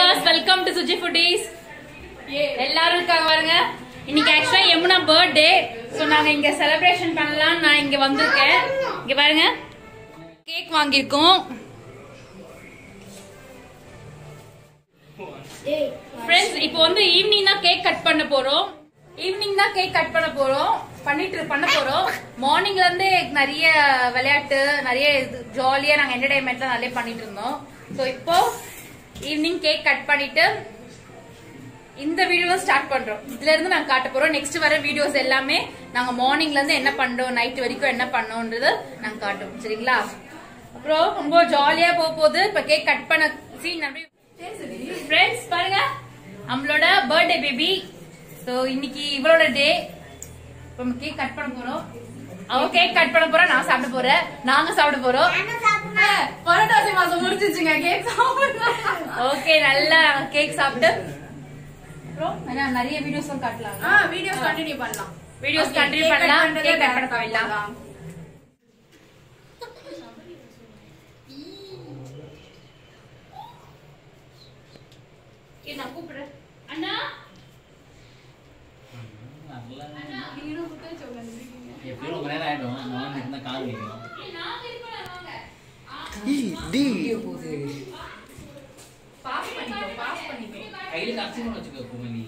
Viewers welcome to Suji foodies எல்லாரும் இருக்காங்க பாருங்க இன்னைக்கு ஆக்சுவலா யமுனா பர்த்டே ஸோ நாங்க இங்க செலிப்ரேஷன் பண்ணலாம் நான் இங்க வந்திருக்கேன் இங்க பாருங்க கேக் வாங்கியிருக்கோம் ஃப்ரெண்ட்ஸ் இப்போ வந்து ஈவினிங் தான் கேக் கட் பண்ண போறோம் ஈவினிங் தான் கேக் கட் பண்ண போறோம் பண்ணிட்டு பண்ண போறோம் மார்னிங்ல இருந்தே நிறைய விளையாட்டு நிறைய ஜாலியா நாங்க என்டர்டைன்மெண்ட்லாம் நிறைய பண்ணிட்டு இருந்தோம் ஸோ இப்போ ஈவினிங் கேக் கட் பண்ணிட்டு இந்த வீடியோ ஸ்டார்ட் பண்றோம் இதுல இருந்து நாங்க காட்ட போறோம் நெக்ஸ்ட் வர வீடியோஸ் எல்லாமே நாங்க மார்னிங்ல இருந்து என்ன பண்றோம் நைட் வரைக்கும் என்ன பண்ணோன்றது நாங்க காட்டுவோம் சரிங்களா அப்புறம் ரொம்ப ஜாலியா போக போகுது இப்ப கேக் கட் பண்ண சீன் ஃப்ரெண்ட்ஸ் பாருங்க நம்மளோட பர்த்டே பேபி சோ இன்னைக்கு இவளோட டே இப்ப நம்ம கேக் கட் பண்ண போறோம் அவ கேக் கட் பண்ண போறா நான் சாப்பிட போறேன் நாங்க சாப்பிட போறோம் புரட்டாசி மாசம் முடிச்சிச்சுங்க கேக் சாப்பிடலாம் ஓகே நல்லா கேக் சாப்பிட்டு அப்புறம் என்ன, நிறைய வீடியோஸ் காட்டலாம் ஆ வீடியோஸ் கண்டினியூ பண்ணலாம் videos Okay, continue cake cut பண்ணலாம் பண்றதை கேக் கட் பண்ண direct ஆ போயிடலாம் போலாம். இரு, நான் கூப்பிடுறேன் அண்ணா எப்படியும் ரொம்ப நேரம் ஆயிடும் நான் இருந்தா கால் வைக்கணும் ஏய், நாங்க இருக்கோம்ல, வாங்க. Pass பண்ணிக்கோ, pass பண்ணிக்கோ. கையில கட்சி பண்ண வச்சுக்கோ குமலி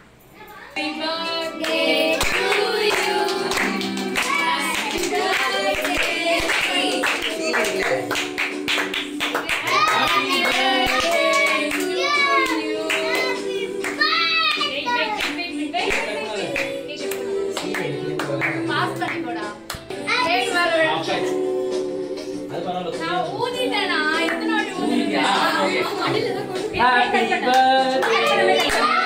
Wait, wait, wait, wait, wait, wait. Pass பண்ணிக்கோடா. Cake வேற வேணும். அது பரவாயில்ல நான் ஊதிட்டேனா, எத்தனை வாட்டி ஊதிட்டேன்? ஊதிட்டியா? Okay. அடியில தான் கொண்டு ஹாப்பி பர்த்டே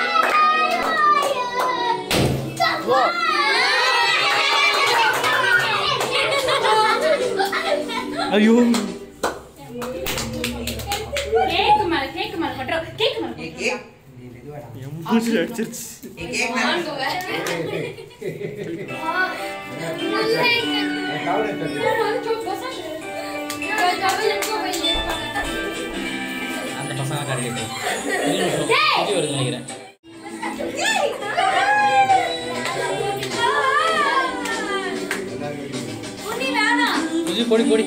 ஐயோ கேக்கு மேல, கேக்கு மேல பண்றோம். கேக்கு மேல பண்றோம். என் மூஞ்சில அடிச்சிருச்சு அந்த பசங்க கடைக்கு சுத்தி வருது நினைக்கிறேன் சுஜி பொடி பொடி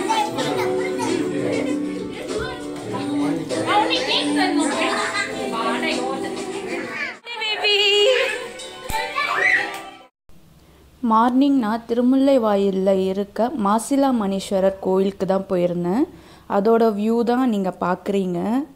அவனே கேக் தரணும். வாடா, ஓடு. மார்னிங் நான் திருமுல்லை வாயிலில் இருக்க மாசிலா மணீஸ்வரர் கோயிலுக்கு தான் போயிருந்தேன் அதோட வியூ தான் நீங்கள் பார்க்குறீங்க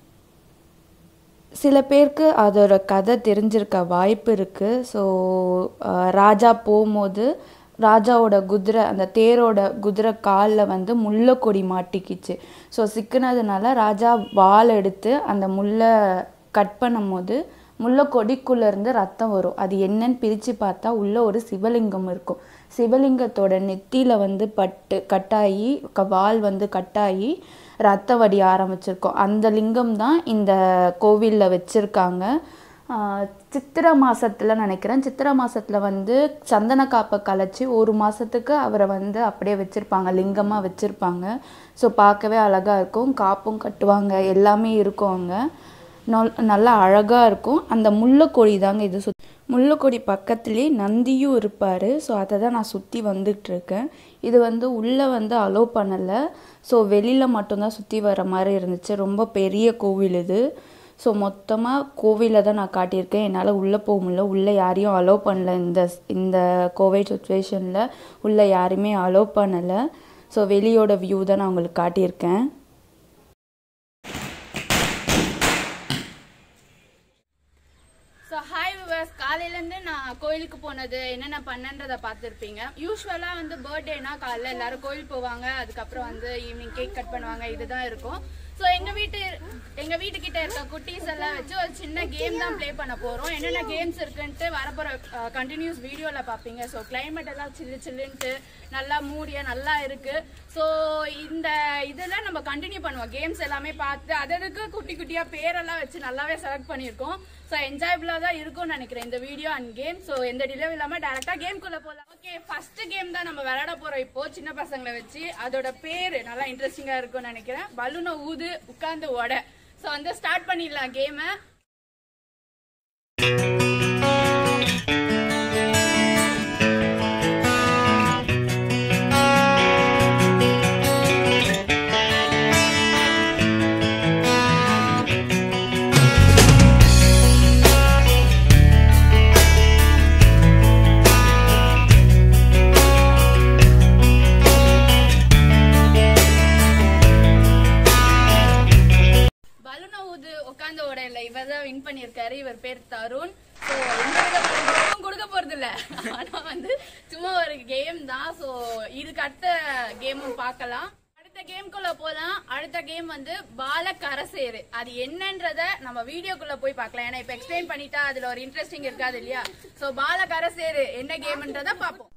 சில பேருக்கு அதோட கதை தெரிஞ்சிருக்க வாய்ப்பு இருக்குது ஸோ ராஜா போகும்போது ராஜாவோட குதிரை அந்த தேரோட குதிரை காலில் வந்து முல்லைக்கொடி மாட்டிக்கிச்சு ஸோ சிக்கினதுனால ராஜா வாள் எடுத்து அந்த முல்லை கட் பண்ணும்போது முல்லைக்கொடிக்குள்ளே இருந்து ரத்தம் வரும் அது என்னன்னு பிரித்து பார்த்தா உள்ள ஒரு சிவலிங்கம் இருக்கும் சிவலிங்கத்தோட நெத்தியில் வந்து பட்டு கட்டாயி க- வால் வந்து கட்டாயி ரத்தம் வடி ஆரம்பிச்சிருக்கும் அந்த லிங்கம் தான் இந்த கோவிலில் வச்சுருக்காங்க சித்திரை மாசத்துல நினைக்கிறேன் சித்திரை மாசத்துல வந்து சந்தன காப்பை கலைச்சி ஒரு மாசத்துக்கு அவரை வந்து அப்படியே வச்சிருப்பாங்க லிங்கமா வச்சிருப்பாங்க ஸோ பார்க்கவே அழகா இருக்கும் காப்பும் கட்டுவாங்க எல்லாமே இருக்கும் அங்க நல் நல்லா அழகா இருக்கும் அந்த முல்லைக்கொடி தாங்க இது சுத் முல்லைக்கொடி பக்கத்துலேயே நந்தியும் இருப்பார் ஸோ அதை தான் நான் சுற்றி வந்துட்டுருக்கேன் இது வந்து உள்ளே வந்து அலோவ் பண்ணலை ஸோ வெளியில் மட்டும்தான் சுற்றி வர மாதிரி இருந்துச்சு ரொம்ப பெரிய கோவில் இது ஸோ மொத்தமாக கோவிலை தான் நான் காட்டியிருக்கேன் என்னால் உள்ளே போக முடியல உள்ளே யாரையும் அலோவ் பண்ணல இந்த இந்த கோவிட் சுச்சுவேஷனில் உள்ளே யாரையுமே அலோவ் பண்ணலை ஸோ வெளியோட வியூ தான் நான் உங்களுக்கு காட்டியிருக்கேன் ஸோ ஹாய் விவர்ஸ் காலையிலேருந்து நான் கோயிலுக்கு போனது என்னென்ன பண்ணன்றதை பார்த்துருப்பீங்க யூஸ்வலாக வந்து பர்த்டேனா காலைல எல்லாரும் கோயில் போவாங்க அதுக்கப்புறம் வந்து ஈவினிங் கேக் கட் பண்ணுவாங்க இதுதான் இருக்கும் ஸோ எங்கள் வீட்டு எங்கள் வீட்டுக்கிட்ட இருக்க குட்டீஸ் எல்லாம் வச்சு ஒரு சின்ன கேம் தான் ப்ளே பண்ண போகிறோம் என்னென்ன கேம்ஸ் இருக்குன்ட்டு வரப்போகிற கண்டினியூஸ் வீடியோவில் பார்ப்பீங்க ஸோ climate எல்லாம் சில்லு சில்லுன்ட்டு நல்லா மூடியா நல்லா இருக்கு ஸோ இந்த இதெல்லாம் நம்ம கண்டினியூ பண்ணுவோம் கேம்ஸ் எல்லாமே பார்த்து அதற்கு குட்டி குட்டியாக பேரெல்லாம் வச்சு நல்லாவே செலக்ட் பண்ணியிருக்கோம் ஸோ என்ஜாயபிளாக தான் இருக்கும்னு நினைக்கிறேன் இந்த வீடியோ அண்ட் கேம் ஸோ எந்த டிலே இல்லாமல் டேரெக்டாக கேம்குள்ளே போகலாம் ஓகே ஃபர்ஸ்ட் கேம் தான் நம்ம விளையாட போகிறோம் இப்போ சின்ன பசங்களை வச்சு அதோட பேர் நல்லா இன்ட்ரெஸ்டிங்காக இருக்கும்னு நினைக்கிறேன் பலூனை ஊது உட்காந்து உட ஸோ வந்து ஸ்டார்ட் பண்ணிடலாம் கேமை பலூனை ஊது உட்காந்து ஓடையில இவர் தான் வின் பண்ணியிருக்காரு இவர் பேர் தருண் ஸோ எந்த வித பரிசும் கொடுக்க போறது இல்ல ஆனா வந்து சும்மா ஒரு கேம் தான் ஸோ இதுக்கு அடுத்த கேமும் பார்க்கலாம் அடுத்த கேம்குள்ள போலாம் அடுத்த கேம் வந்து பால கரசேரு அது என்னன்றத நம்ம வீடியோக்குள்ள போய் பார்க்கலாம் ஏன்னா இப்ப எக்ஸ்பிளைன் பண்ணிட்டா அதுல ஒரு இன்ட்ரெஸ்டிங் இருக்காது இல்லையா ஸோ பால கரசேரு என்ன கேம்ன்றத பார்ப்போம்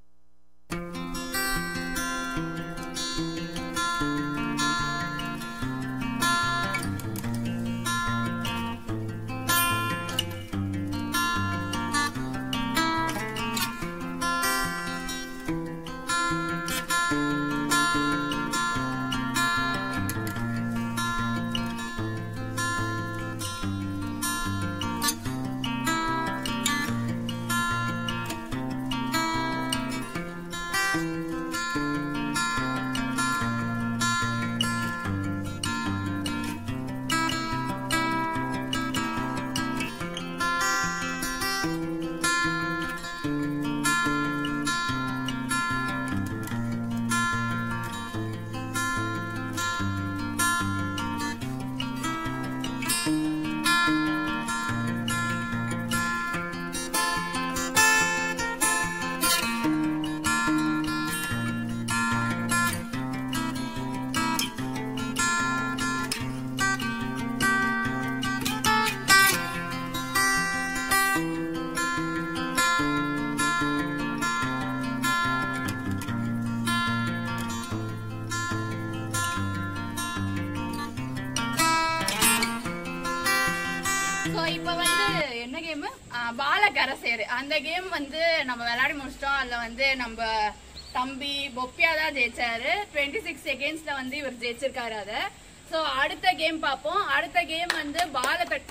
ஸோ இப்போ வந்து என்ன கேம் பாலகரசேரு அந்த கேம் வந்து நம்ம விளையாடி முடிச்சிட்டோம் அதில் வந்து நம்ம தம்பி பொப்பியா தான் ஜெயிச்சாரு டுவெண்ட்டி சிக்ஸ் செகண்ட்ஸ்ல வந்து இவர் ஜெயிச்சிருக்காரு அதை ஸோ அடுத்த கேம் பார்ப்போம் அடுத்த கேம் வந்து பாலத்தட்டு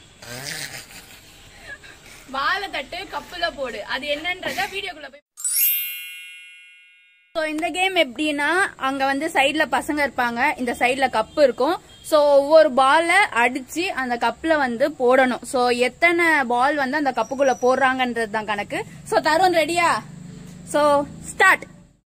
பாலத்தட்டு கப்புல போடு அது என்னன்றத வீடியோக்குள்ள போய் ஸோ இந்த கேம் எப்படின்னா அங்க வந்து சைடுல பசங்க இருப்பாங்க இந்த சைடுல கப்பு இருக்கும் ஸோ ஒவ்வொரு பாலை அடிச்சு அந்த கப்ல வந்து போடணும் ஸோ எத்தனை பால் வந்து அந்த கப்புக்குள்ள போடுறாங்கன்றது தான் கணக்கு ஸோ தருண் ரெடியா ஸோ ஸ்டார்ட்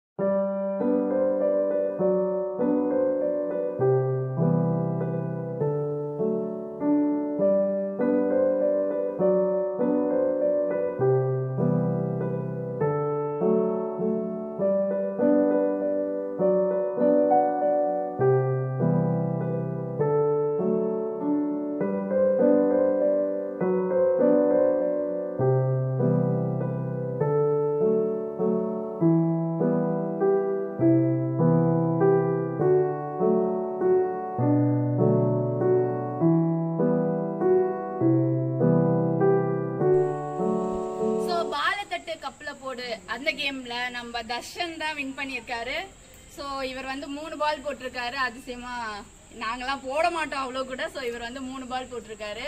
ஸோ பாலத்தட்டு கப்ல போடு அந்த கேம்ல நம்ம தர்ஷன் தான் வின் பண்ணியிருக்காரு ஸோ இவர் வந்து மூணு பால் போட்டிருக்காரு அதிசயமா நாங்கெல்லாம் போட மாட்டோம் அவ்வளோ கூட ஸோ இவர் வந்து மூணு பால் போட்டிருக்காரு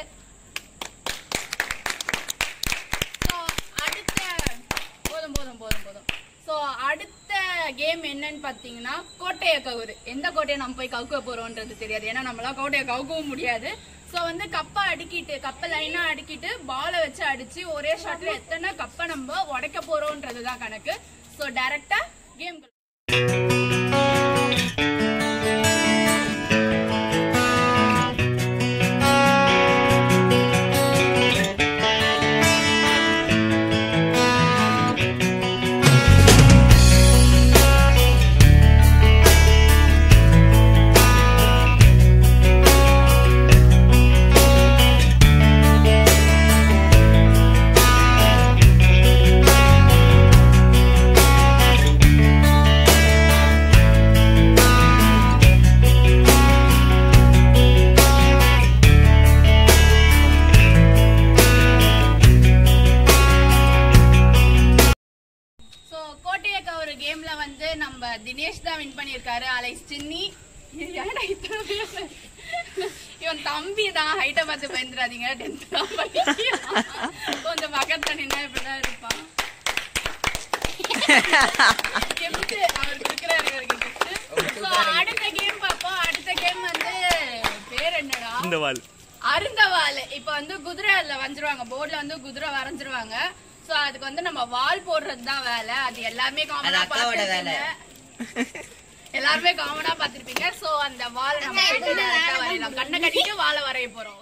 ஸோ அடுத்த போதும் போதும் போதும் போதும் ஸோ அடுத்த கேம் என்னன்னு பார்த்தீங்கன்னா கோட்டையை கவுரு எந்த கோட்டையை நம்ம போய் கவுக்க போறோம்ன்றது தெரியாது ஏன்னா நம்மளாம் கோட்டையை கவுக்கவும் முடியாது ஸோ வந்து கப்பை அடுக்கிட்டு கப்பை லைனா அடுக்கிட்டு பாலை வச்சு அடிச்சு ஒரே ஷாட்ல எத்தனை கப்பை நம்ம உடைக்க போறோம்ன்றது தான் கணக்கு ஸோ டைரக்டா கேம் ஸோ கோட்டையக்கா ஒரு கேம்ல வந்து நம்ம தினேஷ் தான் வின் பண்ணியிருக்காரு அலைஸ் சின்னி ஏன்டா இத்தனை பேர்? இவன் தம்பி தான் ஹைட்டை பார்த்து பயந்துடாதீங்க டென்த் தான் படிக்கிறான் கொஞ்சம் பக்கத்துல நின்னா இப்படிதான் இருப்பான் gift அவர் கொடுக்குறாரு ஒரு gift. So, அடுத்த கேம் பார்ப்போம் அடுத்த கேம் வந்து பேர் என்னடா இந்த வால் அருந்தவாள் இப்ப வந்து குதிரை அதுல வரைஞ்சிருவாங்க போர்டுல வந்து குதிரை வரைஞ்சிருவாங்க சோ அதுக்கு வந்து நம்ம வால் போடுறது தான் வேலை அது எல்லாமே காமனா பாத்துருப்பீங்க எல்லாருமே காமனா பாத்திருப்பீங்க சோ அந்த வால் நம்ம போயிட்டு direct ஆ வரையலாம் கண்ணை கட்டிட்டு வாழை வரைய போறோம்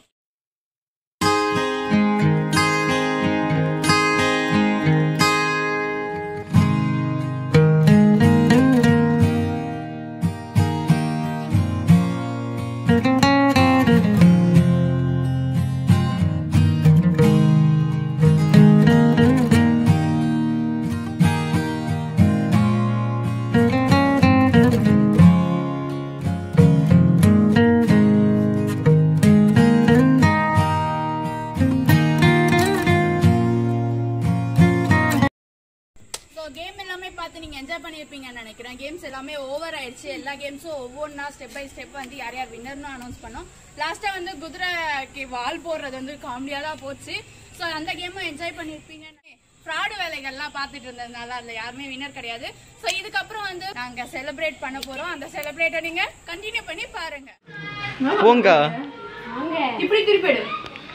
ஸோ கேம் எல்லாமே பார்த்து நீங்க என்ஜாய் பண்ணியிருப்பீங்கன்னு நினைக்கிறேன் கேம்ஸ் எல்லாமே ஓவர் ஆயிடுச்சு எல்லா கேம்ஸும் ஒவ்வொன்றா ஸ்டெப் பை ஸ்டெப் வந்து யார் யார் வின்னர்னு அனௌன்ஸ் பண்ணோம் லாஸ்டா வந்து குதிரைக்கு வால் போடுறது வந்து காமெடியா தான் போச்சு ஸோ அந்த கேமும் என்ஜாய் பண்ணியிருப்பீங்க ஃப்ராடு வேலைகள்லாம் பார்த்துட்டு இருந்ததுனால அதுல யாருமே வின்னர் கிடையாது ஸோ இதுக்கப்புறம் வந்து நாங்க செலிப்ரேட் பண்ண போறோம் அந்த செலிப்ரேட்டை நீங்க கண்டினியூ பண்ணி பாருங்க போங்கா இப்படி திருப்பிடு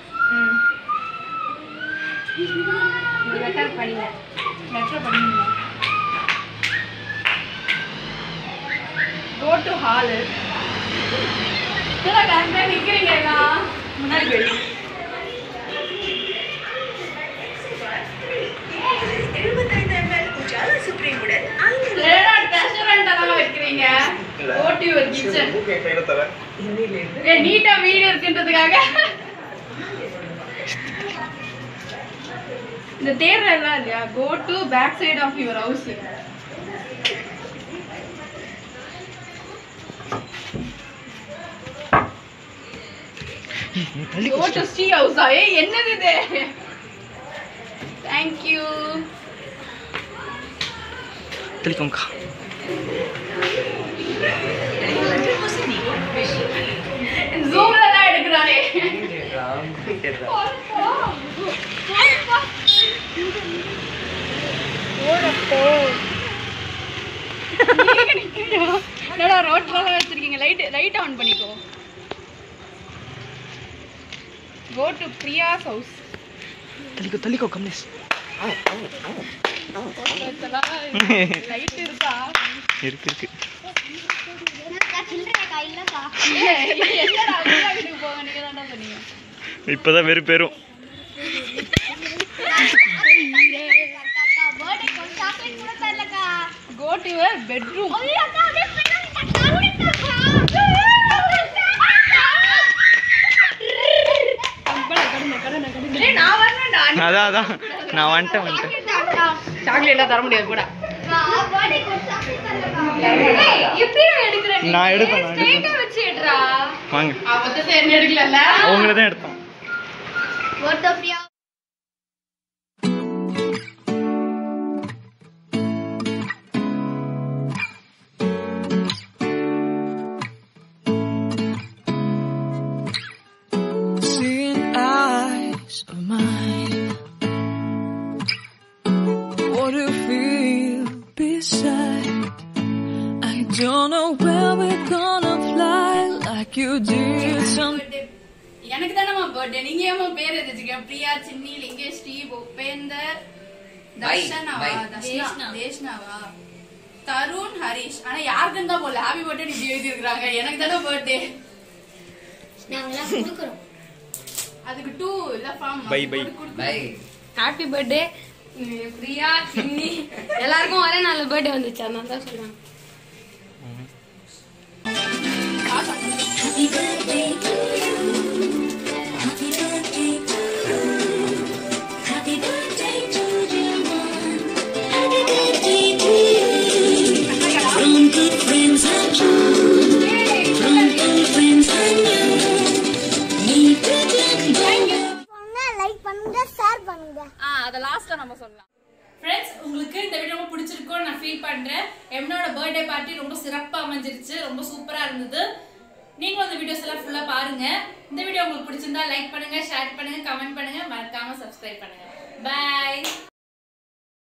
கோ டு ஹால் நிக்கிறீங்க எல்லாம் முன்னாடி போய் வைக்கிறீங்க ஓட்டி ஒரு கிச்சன் நீட்டா வீடு இருக்குன்றதுக்காக இந்த தேர்ல எல்லாம் இல்லையா go to back side of your house go to Sri ஹவுஸா ஏ என்னது இது தேங்க் யூ தெளிக்கோங்கா ஜூம்ல எல்லாம் எடுக்கிறானே என்னடா ரோட்ல வச்சிருக்கீங்க லைட் லைட் ஆன் பண்ணிக்கோ கோ டு பிரியாஸ் ஹவுஸ் தெளிக்கோ தெளிக்கோ கம்லேஷ் லைட் இருக்கா இருக்கு இருக்கு என்னடா அக்கா வீட்டுக்கு போக நீங்க தான்டா சொன்னீங்க இப்பதான் வெறும் பேரும் கோ டு யுவர் பெட்ரூம் நான் வரணும்டா அதான் அதான் நான் வந்துட்டேன் வந்துட்டேன் சாக்லேட்லாம் தர முடியாது கூட நான் எடுப்பேன் நான் எடுப்பேன் வச்சு எடுறா வாங்க அப்பத்தை என்ன எடுக்கல உங்களை தான் எடுத்தோம் Seeing eyes of mine. What do you feel beside? I don't know where we're gonna fly like you did some. எனக்கு தானம்மா பர்த்டே நீங்க ஏமா பேர் எழுதிருக்கீங்க பிரியா சின்னி லிங்கேஷ் ஸ்ரீ உபேந்தர் தர்ஷனாவா தர்ஷனா தேஷ்னாவா தருண் ஹரிஷ் ஆனா யாருக்குன்னு தான் போல ஹாப்பி பர்த்டே இப்படி எழுதி இருக்காங்க எனக்கு தானே பர்த்டே அதுக்கு டூ இல்ல form Bye, bye. Happy birthday Priya Chinni எல்லாருக்கும் ஒரே நாள் பர்த்டே வந்துச்சு அதனால தான் சொல்றாங்க லைக் பண்ணுங்க ஷேர் பண்ணுங்க ஆ அத லாஸ்டா நம்ம சொல்லலாம் ஃப்ரெண்ட்ஸ் உங்களுக்கு இந்த வீடியோ ரொம்ப பிடிச்சிருக்கும்னு நான் ஃபீல் பண்றேன் எம்னோட பர்த்டே பார்ட்டி ரொம்ப சிறப்பா அமைஞ்சிருச்சு ரொம்ப சூப்பரா இருந்தது நீங்களும் அந்த வீடியோஸ் எல்லாம் ஃபுல்லா பாருங்க இந்த பிடிச்சிருந்தா லைக் பண்ணுங்க ஷேர் பண்ணுங்க கமெண்ட் பண்ணுங்க மறக்காம சப்ஸ்கிரைப் பண்ணுங்க